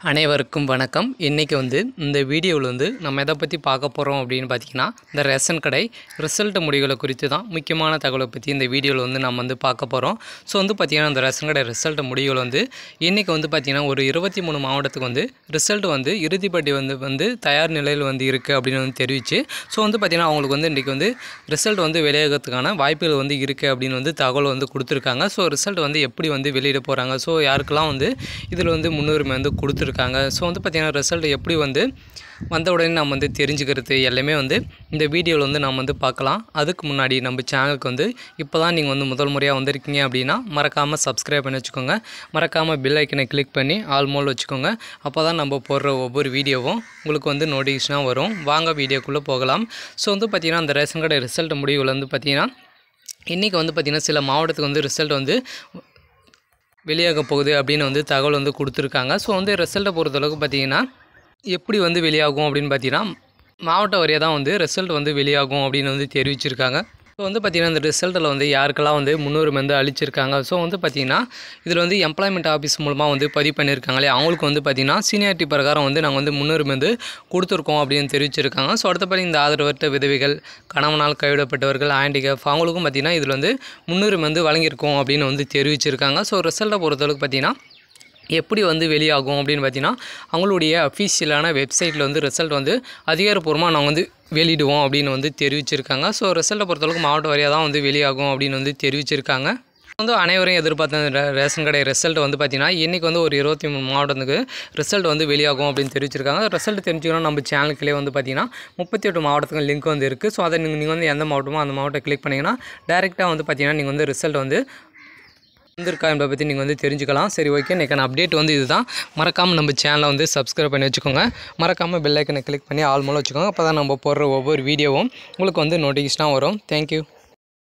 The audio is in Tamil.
அனைவருக்கும் வணக்கம் இன்றைக்கி வந்து இந்த வீடியோவில் வந்து நம்ம எதை பற்றி பார்க்க போகிறோம் அப்படின்னு பார்த்தீங்கன்னா இந்த ரேஷன் கடை ரிசல்ட் முடிவுகளை குறித்து தான் முக்கியமான தகவலை பற்றி இந்த வீடியோவில் வந்து நம்ம வந்து பார்க்க போகிறோம் ஸோ வந்து பார்த்திங்கன்னா இந்த ரேஷன் கடை ரிசல்ட் முடிவுகள் வந்து இன்றைக்கி வந்து பார்த்திங்கன்னா ஒரு இருபத்தி மூணு மாவட்டத்துக்கு வந்து ரிசல்ட் வந்து இறுதிப்பட்டி வந்து வந்து தயார் நிலையில் வந்து இருக்குது அப்படின்னு வந்து தெரிவிச்சு ஸோ வந்து பார்த்திங்கன்னா அவங்களுக்கு வந்து இன்றைக்கி வந்து ரிசல்ட் வந்து வெளியாகிறதுக்கான வாய்ப்புகள் வந்து இருக்குது அப்படின்னு வந்து தகவல் வந்து கொடுத்துருக்காங்க ஸோ ரிசல்ட் வந்து எப்படி வந்து வெளியிட போகிறாங்க ஸோ யாருக்கெல்லாம் வந்து இதில் வந்து முன்னுரிமை வந்து கொடுத்துருக்காங்க ஸோ வந்து பார்த்திங்கன்னா ரிசல்ட் எப்படி வந்து வந்த உடனே நம்ம வந்து தெரிஞ்சுக்கிறது எல்லாமே வந்து இந்த வீடியோவில் வந்து நம்ம வந்து பார்க்கலாம் அதுக்கு முன்னாடி நம்ம சேனலுக்கு வந்து இப்போ தான் நீங்கள் வந்து முதல் முறையாக வந்திருக்கீங்க அப்படின்னா மறக்காமல் சப்ஸ்கிரைப் பண்ணி வச்சுக்கோங்க மறக்காமல் பெல் ஐக்கனை கிளிக் பண்ணி ஆல் மோல் வச்சுக்கோங்க அப்போ தான் நம்ம போடுற ஒவ்வொரு வீடியோவும் உங்களுக்கு வந்து நோட்டிஃபிகேஷனாக வரும் வாங்க வீடியோக்குள்ளே போகலாம் ஸோ வந்து பார்த்திங்கன்னா அந்த ரேஷன் கடை ரிசல்ட் முடிவுகள் வந்து பார்த்திங்கன்னா இன்றைக்கி வந்து பார்த்திங்கன்னா சில மாவட்டத்துக்கு வந்து ரிசல்ட் வந்து வெளியாக போகுது அப்படின்னு வந்து தகவல் வந்து கொடுத்துருக்காங்க ஸோ வந்து ரிசல்ட்டை பொறுத்தளவுக்கு பார்த்தீங்கன்னா எப்படி வந்து வெளியாகும் அப்படின்னு பார்த்தீங்கன்னா மாவட்ட வாரியாக தான் வந்து ரிசல்ட் வந்து வெளியாகும் அப்படின்னு வந்து தெரிவிச்சிருக்காங்க ஸோ வந்து பார்த்திங்கன்னா இந்த ரிசல்ட்டில் வந்து யாருக்கெல்லாம் வந்து முன்னுரிமை வந்து அளிச்சிருக்காங்க ஸோ வந்து பார்த்திங்கன்னா இதில் வந்து எம்ப்ளாய்மெண்ட் ஆஃபீஸ் மூலமாக வந்து பதிவு பண்ணியிருக்காங்களே அவங்களுக்கு வந்து பார்த்திங்கன்னா சீனியாரிட்டி பிரகாரம் வந்து நாங்கள் வந்து முன்னுரிமை வந்து கொடுத்துருக்கோம் அப்படின்னு தெரிவிச்சிருக்காங்க ஸோ அடுத்தபடி இந்த ஆதரவற்ற விதவைகள் கணவனால் கைவிடப்பட்டவர்கள் ஹேண்டிகேப் அவங்களுக்கும் பார்த்திங்கன்னா இதில் வந்து முன்னுரிமை வந்து வழங்கியிருக்கோம் அப்படின்னு வந்து தெரிவிச்சிருக்காங்க ஸோ ரிசல்ட்டை பொறுத்தளவுக்கு பார்த்திங்கன்னா எப்படி வந்து வெளியாகும் அப்படின்னு பார்த்தீங்கன்னா அவங்களுடைய அஃபீஷியலான வெப்சைட்டில் வந்து ரிசல்ட் வந்து அதிகாரப்பூர்வமாக நாங்கள் வந்து வெளியிடுவோம் அப்படின்னு வந்து தெரிவிச்சிருக்காங்க ஸோ ரிசல்ட்டை பொறுத்தளவுக்கு மாவட்ட வாரியாக தான் வந்து வெளியாகும் அப்படின்னு வந்து தெரிவிச்சிருக்காங்க வந்து அனைவரையும் எதிர்பார்த்த இந்த ரே- ரேஷன் கடை ரிசல்ட் வந்து பார்த்தீங்கன்னா இன்றைக்கி வந்து ஒரு இருபத்தி மூணு மாவட்டத்துக்கு ரிசல்ட் வந்து வெளியாகும் அப்படின்னு தெரிவிச்சிருக்காங்க ரிசல்ட் தெரிஞ்சுக்கணும் நம்ம சேனலுக்குள்ளே வந்து பார்த்தீங்கன்னா முப்பத்தி எட்டு மாவட்டத்துக்கு லிங்க் வந்து இருக்குது ஸோ அதை நீங்கள் நீங்கள் வந்து எந்த மாவட்டமோ அந்த மாவட்டம் கிளிக் பண்ணிங்கன்னா டேரெக்டாக வந்து பார்த்தீங்கன்னா நீங்கள் வந்து ரிசல்ட் வந்து வந்திருக்கா என்பதை பற்றி நீங்கள் வந்து தெரிஞ்சுக்கலாம் சரி ஓகே இன்றைக்கான அப்டேட் வந்து இதுதான் மறக்காமல் நம்ம சேனலை வந்து சப்ஸ்கிரைப் பண்ணி வச்சுக்கோங்க மறக்காமல் பெல் ஐக்கனை கிளிக் பண்ணி ஆல் மூலம் வச்சுக்கோங்க அப்போ தான் நம்ம போடுற ஒவ்வொரு வீடியோவும் உங்களுக்கு வந்து நோட்டிஃபிகேஷனாக வரும் தேங்க்யூ